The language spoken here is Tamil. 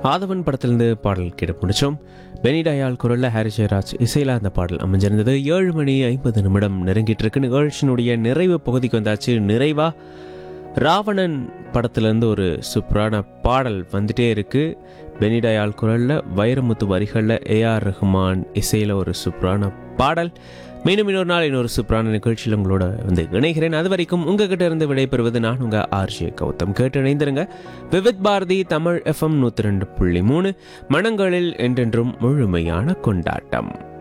ஆதவன் படத்திலிருந்து பாடல் கேட்டு முடிச்சோம் பெனிடயால் குரல்ல ஹாரி ஜெயராஜ் இசையில அந்த பாடல் அமைஞ்சிருந்தது ஏழு மணி ஐம்பது நிமிடம் நெருங்கிட்டு இருக்கு நிகழ்ச்சியினுடைய நிறைவு பகுதிக்கு வந்தாச்சு நிறைவா ராவணன் படத்துலேருந்து ஒரு சூப்பரான பாடல் வந்துட்டே இருக்கு பெனிடயால் குரல்ல வைரமுத்து வரிகளில் ஏஆர் ரஹ்மான் இசையில் ஒரு சூப்பரான பாடல் மீண்டும் இன்னொரு நாள் இன்னொரு சூப்பரான நிகழ்ச்சியில் உங்களோட வந்து இணைகிறேன் அது வரைக்கும் உங்ககிட்ட இருந்து விடைபெறுவது நான் உங்க ஆர்ஜே கௌதம் கேட்டு இணைந்திருங்க விவித் பாரதி தமிழ் எஃப்எம் நூற்றி ரெண்டு புள்ளி மூணு மனங்களில் என்றென்றும் முழுமையான கொண்டாட்டம்